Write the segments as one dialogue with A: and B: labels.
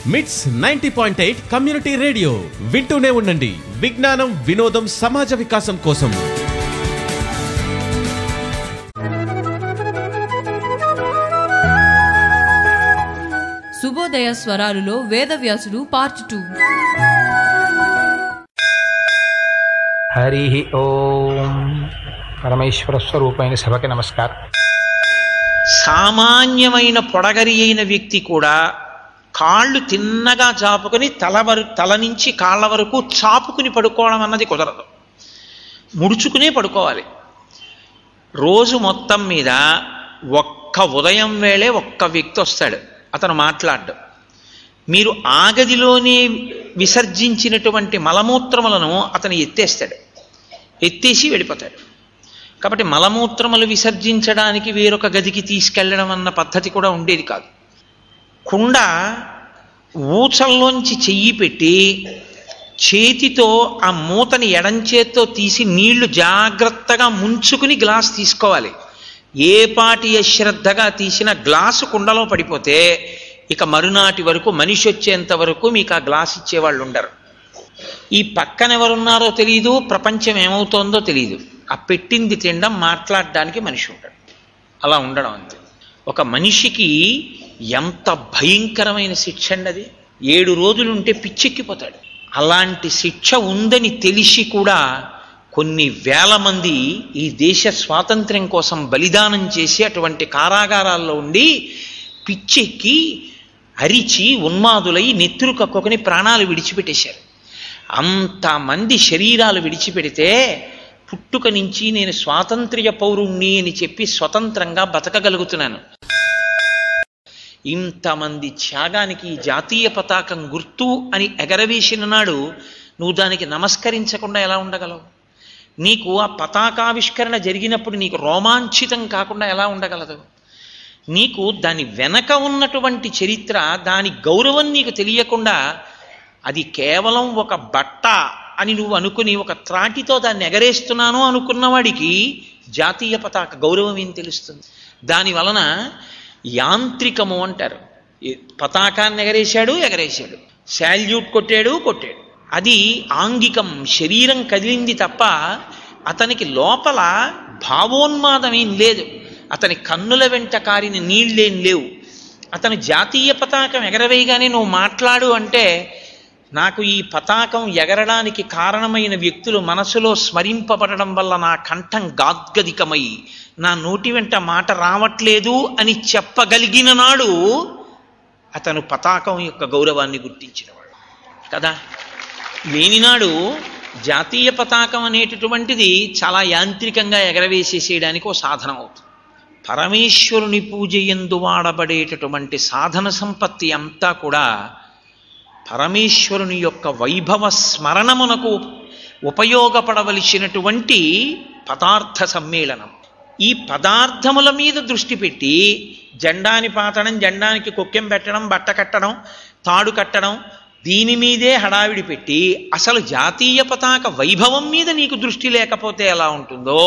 A: మిట్స్ ninety point eight community radio వింటూనే ఉండండి విజ్ఞానం వినోదం సమాజ వికాసం కోసం
B: శుభోదయ స్వరాలులో వేదవ్యాసుడు పార్ట్ టూ
C: హరి ఓం పరమేశ్వర స్వరూపమైన సభకి నమస్కారం
D: సామాన్యమైన పొడగరి అయిన వ్యక్తి కూడా కాళ్ళు తిన్నగా చాపుకొని తల వర తల నుంచి కాళ్ళ వరకు చాపుకుని పడుకోవడం అన్నది కుదరదు ముడుచుకునే పడుకోవాలి రోజు మొత్తం మీద ఒక్క ఉదయం వేళే ఒక్క వ్యక్తి వస్తాడు అతను మాట్లాడ్డు మీరు ఆగదిలోనే విసర్జించినటువంటి మలమూత్రములను అతను ఎత్తేస్తాడు ఎత్తేసి వెళ్ళిపోతాడు కాబట్టి మలమూత్రములు విసర్జించడానికి వేరొక గదికి తీసుకెళ్ళడం అన్న పద్ధతి కూడా ఉండేది కాదు కుండ ఊచల్లోంచి చెయ్యి పెట్టి చేతితో ఆ మూతని ఎడంచేత్తో తీసి నీళ్లు జాగ్రత్తగా ముంచుకుని గ్లాస్ తీసుకోవాలి ఏ పాటి అశ్రద్ధగా తీసిన గ్లాసు కుండలో పడిపోతే ఇక మరునాటి వరకు మనిషి వచ్చేంత వరకు మీకు ఆ గ్లాస్ ఇచ్చేవాళ్ళు ఉండరు ఈ పక్కన ఎవరున్నారో తెలియదు ప్రపంచం ఏమవుతోందో తెలియదు ఆ పెట్టింది తినడం మాట్లాడడానికి మనిషి ఉంటాడు అలా ఉండడం అంతే ఒక మనిషికి ఎంత భయంకరమైన శిక్ష అండి అది ఏడు రోజులుంటే పిచ్చెక్కిపోతాడు అలాంటి శిక్ష ఉందని తెలిసి కూడా కొన్ని వేల మంది ఈ దేశ స్వాతంత్ర్యం కోసం బలిదానం చేసి అటువంటి కారాగారాల్లో ఉండి పిచ్చెక్కి అరిచి ఉన్మాదులై నెత్తురు కక్కుని ప్రాణాలు విడిచిపెట్టేశారు అంతమంది శరీరాలు విడిచిపెడితే పుట్టుక నుంచి నేను స్వాతంత్ర్య పౌరుణ్ణి అని చెప్పి స్వతంత్రంగా బతకగలుగుతున్నాను ఇంతమంది త్యాగానికి ఈ జాతీయ పతాకం గుర్తు అని ఎగరవేసిన నాడు నువ్వు దానికి నమస్కరించకుండా ఎలా ఉండగలవు నీకు ఆ పతాకావిష్కరణ జరిగినప్పుడు నీకు రోమాంచితం కాకుండా ఎలా ఉండగలదు నీకు దాని వెనక ఉన్నటువంటి చరిత్ర దాని గౌరవం నీకు తెలియకుండా అది కేవలం ఒక బట్ట అని నువ్వు అనుకుని ఒక త్రాటితో దాన్ని ఎగరేస్తున్నాను అనుకున్నవాడికి జాతీయ పతాక గౌరవం ఏం తెలుస్తుంది దాని వలన యాంత్రికము అంటారు ఈ పతాకాన్ని ఎగరేశాడు ఎగరేశాడు శాల్యూట్ కొట్టాడు కొట్టాడు అది ఆంగికం శరీరం కదిలింది తప్ప అతనికి లోపల భావోన్మాదం ఏం లేదు అతని కన్నుల వెంట కారిన నీళ్ళేం లేవు అతను జాతీయ పతాకం ఎగరవేయగానే నువ్వు మాట్లాడు అంటే నాకు ఈ పతాకం ఎగరడానికి కారణమైన వ్యక్తులు మనసులో స్మరింపబడడం వల్ల నా కంఠం గాద్గదికమై నా నోటి వెంట మాట రావట్లేదు అని చెప్పగలిగిన నాడు అతను పతాకం యొక్క గౌరవాన్ని గుర్తించినవాడు కదా లేనినాడు జాతీయ పతాకం అనేటటువంటిది చాలా యాంత్రికంగా ఎగరవేసేసేయడానికి ఓ సాధనం అవుతుంది పరమేశ్వరుని పూజ ఎందు వాడబడేటటువంటి సాధన సంపత్తి అంతా కూడా పరమేశ్వరుని యొక్క వైభవ స్మరణమునకు ఉపయోగపడవలసినటువంటి పదార్థ సమ్మేళనం ఈ పదార్థముల మీద దృష్టి పెట్టి జెండాని పాతడం జెండానికి కొక్కెం పెట్టడం బట్ట కట్టడం తాడు కట్టడం దీని మీదే హడావిడి పెట్టి అసలు జాతీయ పతాక వైభవం మీద నీకు దృష్టి లేకపోతే ఎలా ఉంటుందో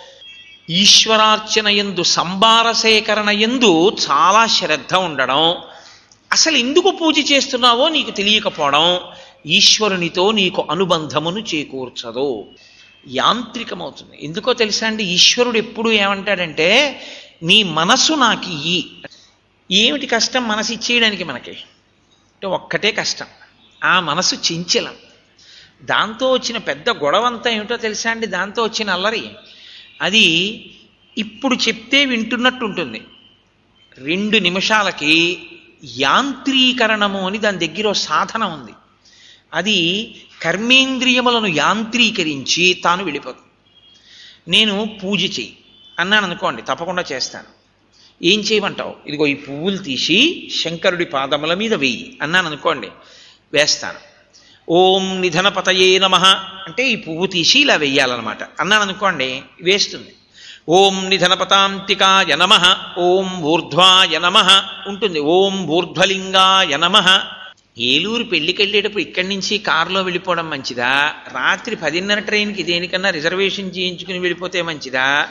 D: ఈశ్వరార్చన ఎందు సంభార సేకరణ ఎందు చాలా శ్రద్ధ ఉండడం అసలు ఎందుకు పూజ చేస్తున్నావో నీకు తెలియకపోవడం ఈశ్వరునితో నీకు అనుబంధమును చేకూర్చదు యాంత్రికమవుతుంది ఎందుకో తెలుసా అండి ఈశ్వరుడు ఎప్పుడు ఏమంటాడంటే నీ మనసు నాకు ఇయ్యి ఏమిటి కష్టం మనసు ఇచ్చేయడానికి మనకి అంటే ఒక్కటే కష్టం ఆ మనసు చించలం దాంతో వచ్చిన పెద్ద గొడవ అంతా ఏమిటో తెలుసా అండి దాంతో వచ్చిన అల్లరి అది ఇప్పుడు చెప్తే వింటున్నట్టు ఉంటుంది రెండు నిమిషాలకి యాంత్రీకరణము అని దాని దగ్గర ఓ సాధన ఉంది అది కర్మేంద్రియములను యాంత్రీకరించి తాను వెళ్ళిపోతుంది నేను పూజ చెయ్యి అన్నాను అనుకోండి తప్పకుండా చేస్తాను ఏం చేయమంటావు ఇదిగో ఈ పువ్వులు తీసి శంకరుడి పాదముల మీద వెయ్యి అన్నాను అనుకోండి వేస్తాను ఓం నిధనపతయే నమ అంటే ఈ పువ్వు తీసి ఇలా వెయ్యాలన్నమాట అన్నాను అనుకోండి వేస్తుంది ఓం నిధనపతాంతికాయ నమ ఓం ఊర్ధ్వాయ నమ ఉంటుంది ఓం ఊర్ధ్వలింగాయ నమ ఏలూరు పెళ్లికి వెళ్ళేటప్పుడు ఇక్కడి నుంచి కారులో వెళ్ళిపోవడం మంచిదా రాత్రి పదిన్నర ట్రైన్కి దేనికన్నా రిజర్వేషన్ చేయించుకుని వెళ్ళిపోతే మంచిదా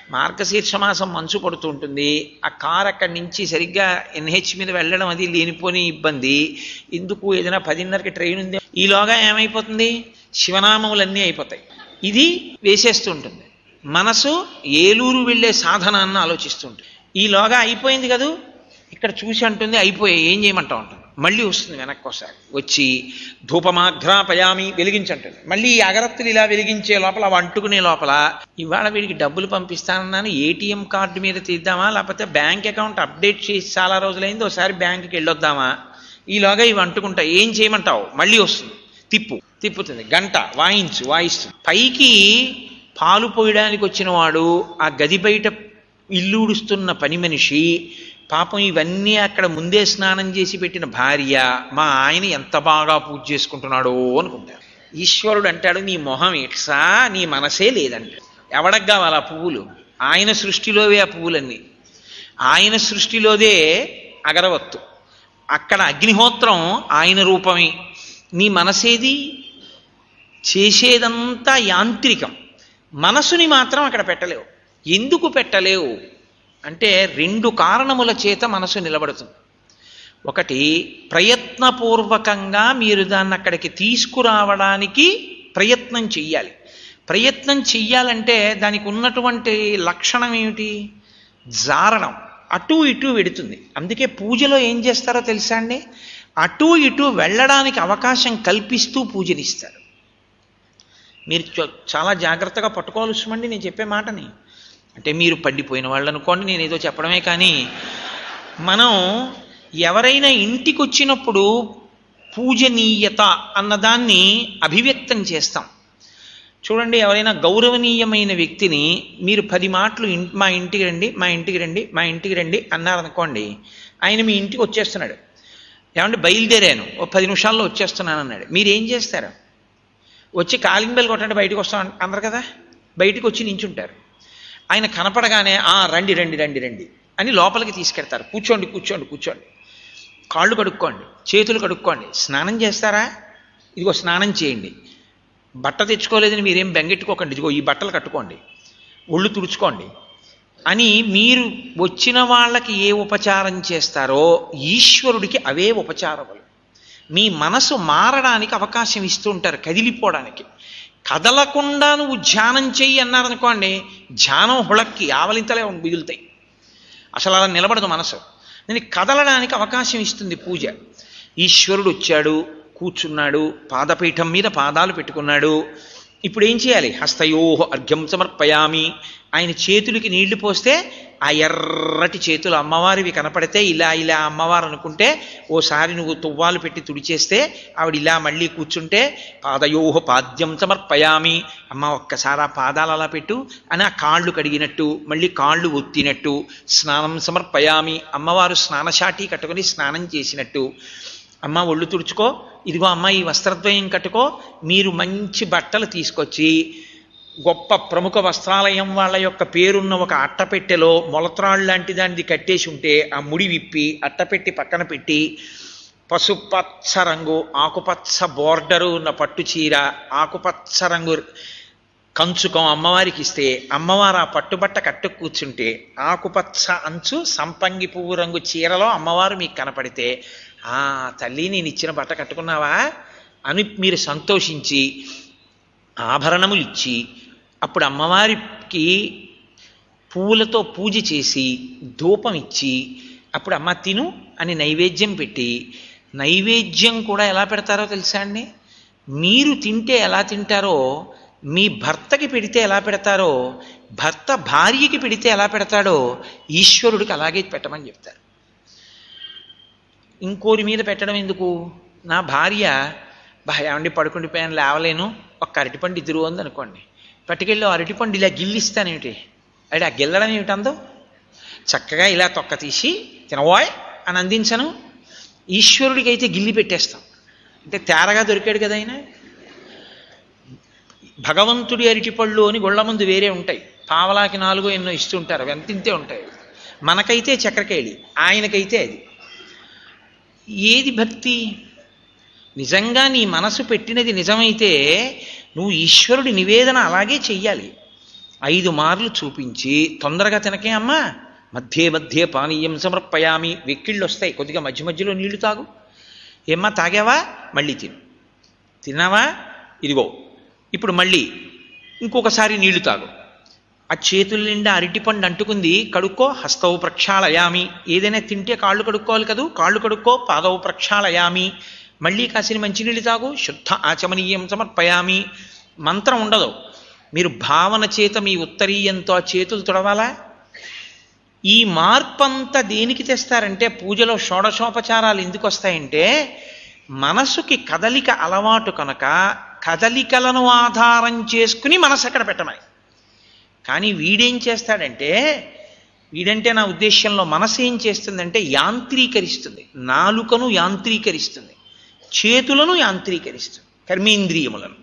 D: మార్గశీర్ష మాసం మంచు పడుతూ ఉంటుంది ఆ కార్ అక్కడి నుంచి సరిగ్గా ఎన్హెచ్ మీద వెళ్ళడం అది లేనిపోని ఇబ్బంది ఎందుకు ఏదైనా పదిన్నరకి ట్రైన్ ఉంది ఈలోగా ఏమైపోతుంది శివనామములన్నీ అయిపోతాయి ఇది వేసేస్తూ ఉంటుంది మనసు ఏలూరు వెళ్ళే సాధనాన్ని ఆలోచిస్తుంటుంది ఈలోగా అయిపోయింది కదూ ఇక్కడ చూసి అంటుంది అయిపోయాయి ఏం చేయమంటావు అంటుంది మళ్ళీ వస్తుంది వెనక్కి ఒకసారి వచ్చి ధూపమాఘ్రాపయామి వెలిగించంటుంది మళ్ళీ ఈ అగరత్తులు ఇలా వెలిగించే లోపల అవి అంటుకునే లోపల ఇవాళ వీడికి డబ్బులు పంపిస్తానన్నాను ఏటీఎం కార్డు మీద తీద్దామా లేకపోతే బ్యాంక్ అకౌంట్ అప్డేట్ చేసి చాలా రోజులైంది ఒకసారి బ్యాంకుకి వెళ్ళొద్దామా ఈలోగా ఇవి అంటుకుంటాయి ఏం చేయమంటావు మళ్ళీ వస్తుంది తిప్పు తిప్పుతుంది గంట వాయించు వాయిస్తుంది పైకి పాలు పోయడానికి వచ్చిన వాడు ఆ గది బయట ఇల్లు ఉడుస్తున్న పని మనిషి పాపం ఇవన్నీ అక్కడ ముందే స్నానం చేసి పెట్టిన భార్య మా ఆయన ఎంత బాగా పూజ చేసుకుంటున్నాడో అనుకుంటారు ఈశ్వరుడు అంటాడు నీ మొహం ఎట్సా నీ మనసే లేదంటాడు ఎవడకు కావాలి ఆ పువ్వులు ఆయన సృష్టిలోవే ఆ పువ్వులన్నీ ఆయన సృష్టిలోదే అగరవత్తు అక్కడ అగ్నిహోత్రం ఆయన రూపమే నీ మనసేది చేసేదంతా యాంత్రికం మనసుని మాత్రం అక్కడ పెట్టలేవు ఎందుకు పెట్టలేవు అంటే రెండు కారణముల చేత మనసు నిలబడుతుంది ఒకటి ప్రయత్నపూర్వకంగా మీరు దాన్ని అక్కడికి తీసుకురావడానికి ప్రయత్నం చెయ్యాలి ప్రయత్నం చెయ్యాలంటే దానికి ఉన్నటువంటి లక్షణం ఏమిటి జారడం అటు ఇటు వెడుతుంది అందుకే పూజలో ఏం చేస్తారో తెలుసా అండి అటు ఇటు వెళ్ళడానికి అవకాశం కల్పిస్తూ పూజనిస్తారు మీరు చ- చాలా జాగ్రత్తగా పట్టుకోవాల్సిమండి నేను చెప్పే మాటని అంటే మీరు పండిపోయిన వాళ్ళు అనుకోండి నేను ఏదో చెప్పడమే కానీ మనం ఎవరైనా ఇంటికి వచ్చినప్పుడు పూజనీయత అన్నదాన్ని అభివ్యక్తం చేస్తాం చూడండి ఎవరైనా గౌరవనీయమైన వ్యక్తిని మీరు పది మాటలు ఇన్- మా ఇంటికి రండి మా ఇంటికి రండి మా ఇంటికి రండి అన్నారనుకోండి ఆయన మీ ఇంటికి వచ్చేస్తున్నాడు ఏమంటే బయలుదేరాను ఓ పది నిమిషాల్లో వచ్చేస్తున్నాను అన్నాడు మీరు ఏం చేస్తారు వచ్చి కాలింగ్ బెల్ కొట్టండి బయటకు వస్తాం అన్- అన్నారు కదా బయటకు వచ్చి నించుంటారు ఆయన కనపడగానే ఆ రండి రండి రండి రండి అని లోపలికి తీసుకెడతారు కూర్చోండి కూర్చోండి కూర్చోండి కాళ్ళు కడుక్కోండి చేతులు కడుక్కోండి స్నానం చేస్తారా ఇదిగో స్నానం చేయండి బట్ట తెచ్చుకోలేదని మీరేం బెంగెట్టుకోకండి ఇదిగో ఈ బట్టలు కట్టుకోండి ఒళ్ళు తుడుచుకోండి అని మీరు వచ్చిన వాళ్ళకి ఏ ఉపచారం చేస్తారో ఈశ్వరుడికి అవే ఉపచారములు మీ మనసు మారడానికి అవకాశం ఇస్తూ ఉంటారు కదిలిపోవడానికి కదలకుండా నువ్వు ధ్యానం చెయ్యి అన్నారనుకోండి ధ్యానం హుళక్కి ఆవలింతలే మిగులుతాయి అసలు అలా నిలబడదు మనసు నేను కదలడానికి అవకాశం ఇస్తుంది పూజ ఈశ్వరుడు వచ్చాడు కూర్చున్నాడు పాదపీఠం మీద పాదాలు పెట్టుకున్నాడు ఇప్పుడు ఏం చేయాలి హస్తయోహ అర్ఘ్యం సమర్పయామి ఆయన చేతులకి నీళ్లు పోస్తే ఆ ఎర్రటి చేతులు అమ్మవారివి కనపడితే ఇలా ఇలా అమ్మవారు అనుకుంటే ఓసారి నువ్వు తువ్వాలు పెట్టి తుడిచేస్తే ఆవిడ ఇలా మళ్ళీ కూర్చుంటే పాదయోహ పాద్యం సమర్పయామి అమ్మ ఒక్కసారి ఆ పాదాలు అలా పెట్టు అని ఆ కాళ్ళు కడిగినట్టు మళ్ళీ కాళ్ళు ఒత్తినట్టు స్నానం సమర్పయామి అమ్మవారు స్నానశాటి కట్టుకొని స్నానం చేసినట్టు అమ్మ ఒళ్ళు తుడుచుకో ఇదిగో అమ్మ ఈ వస్త్రద్వయం కట్టుకో మీరు మంచి బట్టలు తీసుకొచ్చి గొప్ప ప్రముఖ వస్త్రాలయం వాళ్ళ యొక్క పేరున్న ఒక అట్టపెట్టెలో మొలత్రాళ్ళు లాంటి దానిది కట్టేసి ఉంటే ఆ ముడి విప్పి అట్టపెట్టి పక్కన పెట్టి పసుపచ్చ రంగు ఆకుపచ్చ బోర్డరు ఉన్న పట్టు చీర ఆకుపచ్చ రంగు కంచుకం అమ్మవారికి ఇస్తే అమ్మవారు ఆ పట్టుబట్ట కట్టు కూర్చుంటే ఆకుపచ్చ అంచు సంపంగి పువ్వు రంగు చీరలో అమ్మవారు మీకు కనపడితే ఆ తల్లి నేను ఇచ్చిన బట్ట కట్టుకున్నావా అని మీరు సంతోషించి ఆభరణములు ఇచ్చి అప్పుడు అమ్మవారికి పువ్వులతో పూజ చేసి ధూపం ఇచ్చి అప్పుడు అమ్మ తిను అని నైవేద్యం పెట్టి నైవేద్యం కూడా ఎలా పెడతారో తెలుసా అండి మీరు తింటే ఎలా తింటారో మీ భర్తకి పెడితే ఎలా పెడతారో భర్త భార్యకి పెడితే ఎలా పెడతాడో ఈశ్వరుడికి అలాగే పెట్టమని చెప్తారు ఇంకోరి మీద పెట్టడం ఎందుకు నా భార్య బా ఏమండి పడుకుండిపోయాను లేవలేను ఒక అరటిపండు ఇద్దరు ఉంది అనుకోండి పట్టుకెళ్ళి ఆ అరటిపండు ఇలా గిల్లిస్తానేమిటి అంటే ఆ గిల్లడం ఏమిటందో చక్కగా ఇలా తొక్క తీసి తినవాయ్ అని అందించను ఈశ్వరుడికి అయితే గిల్లి పెట్టేస్తాం అంటే తేరగా దొరికాడు కదా ఆయన భగవంతుడి అరటిపళ్ళు అని గుళ్ళ ముందు వేరే ఉంటాయి పావలాకి నాలుగో ఎన్నో ఇస్తుంటారు అవి అంతింతే ఉంటాయి మనకైతే చక్రకేళి ఆయనకైతే అది ఏది భక్తి నిజంగా నీ మనసు పెట్టినది నిజమైతే నువ్వు ఈశ్వరుడి నివేదన అలాగే చెయ్యాలి ఐదు మార్లు చూపించి తొందరగా తినకే అమ్మా మధ్యే మధ్యే పానీయం సమర్పయామి వెక్కిళ్ళు వస్తాయి కొద్దిగా మధ్య మధ్యలో నీళ్లు తాగు ఏమ్మా తాగావా మళ్ళీ తిను తిన్నావా ఇదిగో ఇప్పుడు మళ్ళీ ఇంకొకసారి నీళ్లు తాగు ఆ చేతుల నిండా అరటిపండు అంటుకుంది కడుక్కో హస్తవు ప్రక్షాళయామి ఏదైనా తింటే కాళ్ళు కడుక్కోవాలి కదూ కాళ్ళు కడుక్కో పాదవు ప్రక్షాళయామి మళ్ళీ కాసిన మంచినీళ్ళు తాగు శుద్ధ ఆచమనీయం సమర్పయామి మంత్రం ఉండదు మీరు భావన చేత మీ ఉత్తరీయంతో ఆ చేతులు తుడవాలా ఈ మార్పంతా దేనికి తెస్తారంటే పూజలో షోడశోపచారాలు ఎందుకు వస్తాయంటే మనసుకి కదలిక అలవాటు కనుక కదలికలను ఆధారం చేసుకుని మనసు అక్కడ పెట్టమని కానీ వీడేం చేస్తాడంటే వీడంటే నా ఉద్దేశంలో మనసు ఏం చేస్తుందంటే యాంత్రీకరిస్తుంది నాలుకను యాంత్రీకరిస్తుంది చేతులను యాంత్రీకరిస్తుంది కర్మేంద్రియములను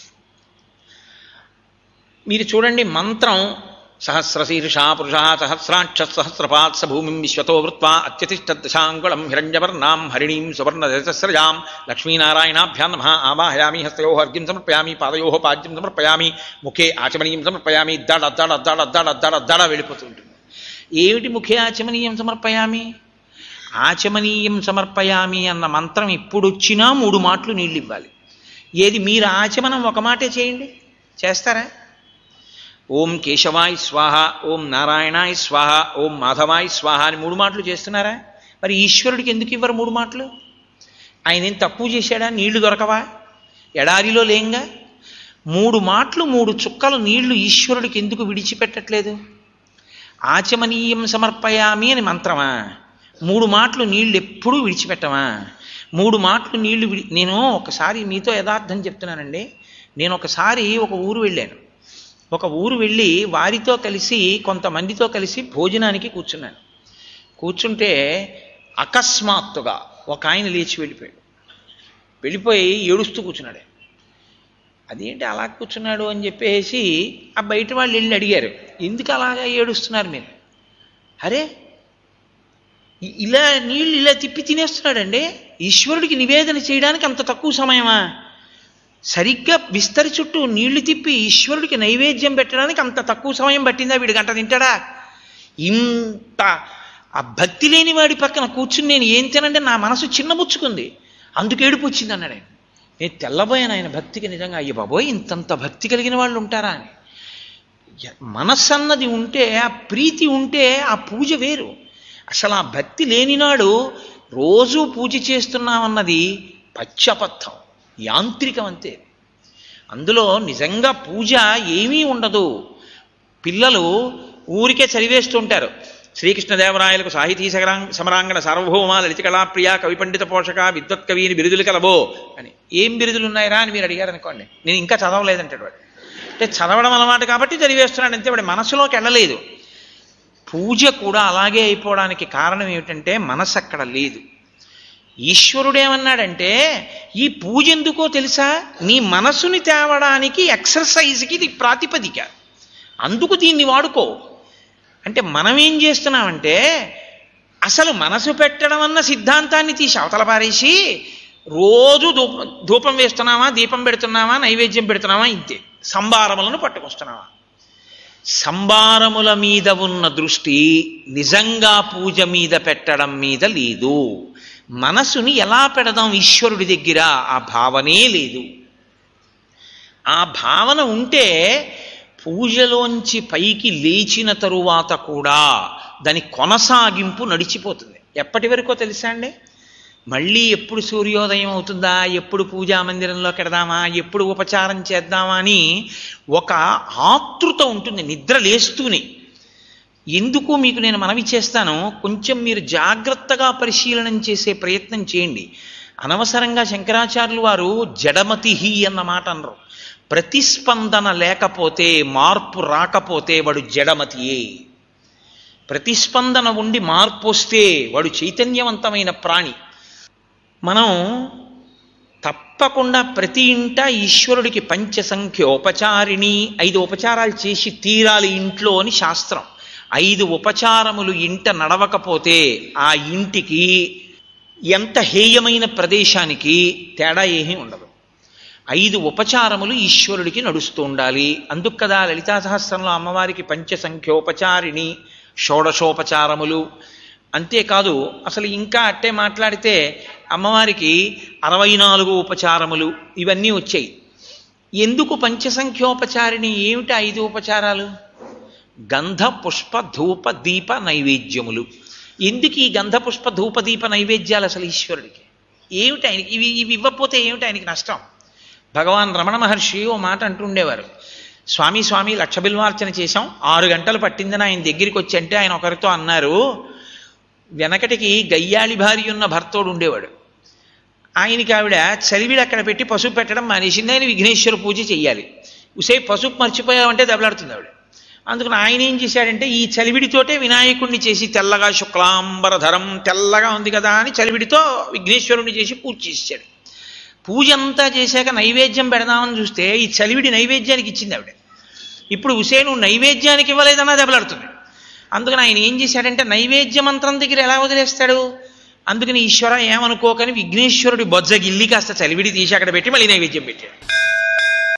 D: మీరు చూడండి మంత్రం సహస్రశీర్షా పురుష సహస్రాక్ష సహస్రపాత్ స భూమిం విశ్వతో వృత్వా అత్యతిష్టదశాంగుళం హిరణ్యవర్ణాం హరిణీం సువర్ణదశస్రజాం లక్ష్మీనారాయణాభ్యాం నమ ఆవాహయామి హస్తయో అర్ఘ్యం సమర్పయామి పాదయో పాద్యం సమర్పయామి ముఖే ఆచమనీయం సమర్పయామి దడ దడ దడ దడ దడ దడ వెళ్ళిపోతూ ఉంటుంది ఏమిటి ముఖే ఆచమనీయం సమర్పయామి ఆచమనీయం సమర్పయామి అన్న మంత్రం ఎప్పుడొచ్చినా మూడు మాటలు నీళ్ళు ఇవ్వాలి ఏది మీరు ఆచమనం ఒక మాటే చేయండి చేస్తారా ఓం కేశవాయ్ స్వాహ ఓం నారాయణాయ్ స్వాహ ఓం మాధవాయ్ స్వాహ అని మూడు మాటలు చేస్తున్నారా మరి ఈశ్వరుడికి ఎందుకు ఇవ్వరు మూడు మాటలు ఆయన ఏం తక్కువ చేశాడా నీళ్లు దొరకవా ఎడారిలో లేంగా మూడు మాటలు మూడు చుక్కలు నీళ్లు ఈశ్వరుడికి ఎందుకు విడిచిపెట్టట్లేదు ఆచమనీయం సమర్పయామి అని మంత్రమా మూడు మాటలు నీళ్లు ఎప్పుడూ విడిచిపెట్టమా మూడు మాటలు నీళ్లు విడి నేను ఒకసారి మీతో యథార్థం చెప్తున్నానండి నేను ఒకసారి ఒక ఊరు వెళ్ళాను ఒక ఊరు వెళ్ళి వారితో కలిసి కొంతమందితో కలిసి భోజనానికి కూర్చున్నాను కూర్చుంటే అకస్మాత్తుగా ఒక ఆయన లేచి వెళ్ళిపోయాడు వెళ్ళిపోయి ఏడుస్తూ కూర్చున్నాడు అదేంటి అలా కూర్చున్నాడు అని చెప్పేసి ఆ బయట వాళ్ళు వెళ్ళి అడిగారు ఎందుకు అలాగా ఏడుస్తున్నారు మీరు అరే ఇ- ఇలా నీళ్ళు ఇలా తిప్పి తినేస్తున్నాడండి ఈశ్వరుడికి నివేదన చేయడానికి అంత తక్కువ సమయమా సరిగ్గా విస్తరి చుట్టూ నీళ్లు తిప్పి ఈశ్వరుడికి నైవేద్యం పెట్టడానికి అంత తక్కువ సమయం పట్టిందా వీడు గంట తింటాడా ఇంత ఆ భక్తి లేని వాడి పక్కన కూర్చుని నేను ఏం తినంటే నా మనసు చిన్నబుచ్చుకుంది అందుకు ఏడుపు వచ్చింది అన్నాడు ఆయన నేను తెల్లబోయాను ఆయన భక్తికి నిజంగా అయ్య బాబోయ్ ఇంతంత భక్తి కలిగిన వాళ్ళు ఉంటారా అని య- మనస్సు అన్నది ఉంటే ఆ ప్రీతి ఉంటే ఆ పూజ వేరు అసలు ఆ భక్తి లేనినాడు రోజు పూజ చేస్తున్నామన్నది పచ్చపథం యాంత్రికం అంతే అందులో నిజంగా పూజ ఏమీ ఉండదు పిల్లలు ఊరికే చదివేస్తుంటారు శ్రీకృష్ణదేవరాయలకు సాహితీ సగరాంగ సమరాంగణ సార్వభౌమ లలిత కళాప్రియ కవి పండిత పోషక విద్వత్ కవి అని బిరుదులు కలవో అని ఏం బిరుదులు ఉన్నాయిరా అని మీరు అడిగారు అనుకోండి నేను ఇంకా చదవలేదంటాడు వాడు అంటే చదవడం అలవాటు కాబట్టి చదివేస్తున్నాడు అంతే వాడి మనసులోకి వెళ్ళలేదు పూజ కూడా అలాగే అయిపోవడానికి కారణం ఏమిటంటే మనసు అక్కడ లేదు ఈశ్వరుడు ఏమన్నాడంటే ఈ పూజ ఎందుకో తెలుసా నీ మనసుని తేవడానికి ఎక్సర్సైజ్కి ఇది ప్రాతిపదిక అందుకు దీన్ని వాడుకో అంటే మనం ఏం చేస్తున్నామంటే అసలు మనసు పెట్టడం అన్న సిద్ధాంతాన్ని తీసి అవతల పారేసి రోజు ధూపం ధూపం వేస్తున్నామా దీపం పెడుతున్నామా నైవేద్యం పెడుతున్నామా ఇంతే సంభారములను పట్టుకొస్తున్నామా సంభారముల మీద ఉన్న దృష్టి నిజంగా పూజ మీద పెట్టడం మీద లేదు మనసుని ఎలా పెడదాం ఈశ్వరుడి దగ్గర ఆ భావనే లేదు ఆ భావన ఉంటే పూజలోంచి పైకి లేచిన తరువాత కూడా దాని కొనసాగింపు నడిచిపోతుంది ఎప్పటి వరకో తెలుసా అండి మళ్ళీ ఎప్పుడు సూర్యోదయం అవుతుందా ఎప్పుడు పూజా మందిరంలో కెడదామా ఎప్పుడు ఉపచారం చేద్దామా అని ఒక ఆతృత ఉంటుంది నిద్ర లేస్తూనే ఎందుకు మీకు నేను మనవి చేస్తాను కొంచెం మీరు జాగ్రత్తగా పరిశీలనం చేసే ప్రయత్నం చేయండి అనవసరంగా శంకరాచార్యులు వారు జడమతిహి అన్న మాట అనరు ప్రతిస్పందన లేకపోతే మార్పు రాకపోతే వాడు జడమతియే ప్రతిస్పందన ఉండి మార్పు వస్తే వాడు చైతన్యవంతమైన ప్రాణి మనం తప్పకుండా ప్రతి ఇంట ఈశ్వరుడికి పంచసంఖ్యోపచారిణి ఐదు ఉపచారాలు చేసి తీరాలి ఇంట్లో అని శాస్త్రం ఐదు ఉపచారములు ఇంట నడవకపోతే ఆ ఇంటికి ఎంత హేయమైన ప్రదేశానికి తేడా ఏమీ ఉండదు ఐదు ఉపచారములు ఈశ్వరుడికి నడుస్తూ ఉండాలి అందుకు కదా లలితా సహస్రంలో అమ్మవారికి పంచ సంఖ్యోపచారిణి షోడశోపచారములు అంతేకాదు అసలు ఇంకా అట్టే మాట్లాడితే అమ్మవారికి అరవై నాలుగు ఉపచారములు ఇవన్నీ వచ్చాయి ఎందుకు పంచసంఖ్యోపచారిణి ఏమిటి ఐదు ఉపచారాలు గంధ పుష్ప ధూప దీప నైవేద్యములు ఎందుకు ఈ గంధ పుష్ప ధూప దీప నైవేద్యాలు అసలు ఈశ్వరుడికి ఏమిటి ఆయనకి ఇవి ఇవి ఇవ్వకపోతే ఏమిటి ఆయనకి నష్టం భగవాన్ రమణ మహర్షి ఓ మాట అంటుండేవారు స్వామి స్వామి లక్ష బిల్వార్చన చేశాం ఆరు గంటలు పట్టిందని ఆయన దగ్గరికి వచ్చి అంటే ఆయన ఒకరితో అన్నారు వెనకటికి గయ్యాళి భార్య ఉన్న భర్తోడు ఉండేవాడు ఆయనకి ఆవిడ చలివిడి అక్కడ పెట్టి పసుపు పెట్టడం మానేసింది ఆయన విఘ్నేశ్వర పూజ చెయ్యాలి ఉసే పసుపు మర్చిపోయావంటే దెబ్బలాడుతుంది ఆవిడ అందుకని ఆయన ఏం చేశాడంటే ఈ చలివిడితోటే వినాయకుడిని చేసి తెల్లగా శుక్లాంబరధరం తెల్లగా ఉంది కదా అని చలివిడితో విఘ్నేశ్వరుణ్ణి చేసి పూజ చేశాడు పూజ అంతా చేశాక నైవేద్యం పెడదామని చూస్తే ఈ చలివిడి నైవేద్యానికి ఇచ్చింది ఆవిడ ఇప్పుడు ఉసే నువ్వు నైవేద్యానికి ఇవ్వలేదన్నా దెబ్బలాడుతుంది అందుకని ఆయన ఏం చేశాడంటే నైవేద్య మంత్రం దగ్గర ఎలా వదిలేస్తాడు అందుకని ఈశ్వర ఏమనుకోకని విఘ్నేశ్వరుడి బొజ్జ గిల్లి కాస్త చలివిడి తీసి అక్కడ పెట్టి మళ్ళీ నైవేద్యం పెట్టాడు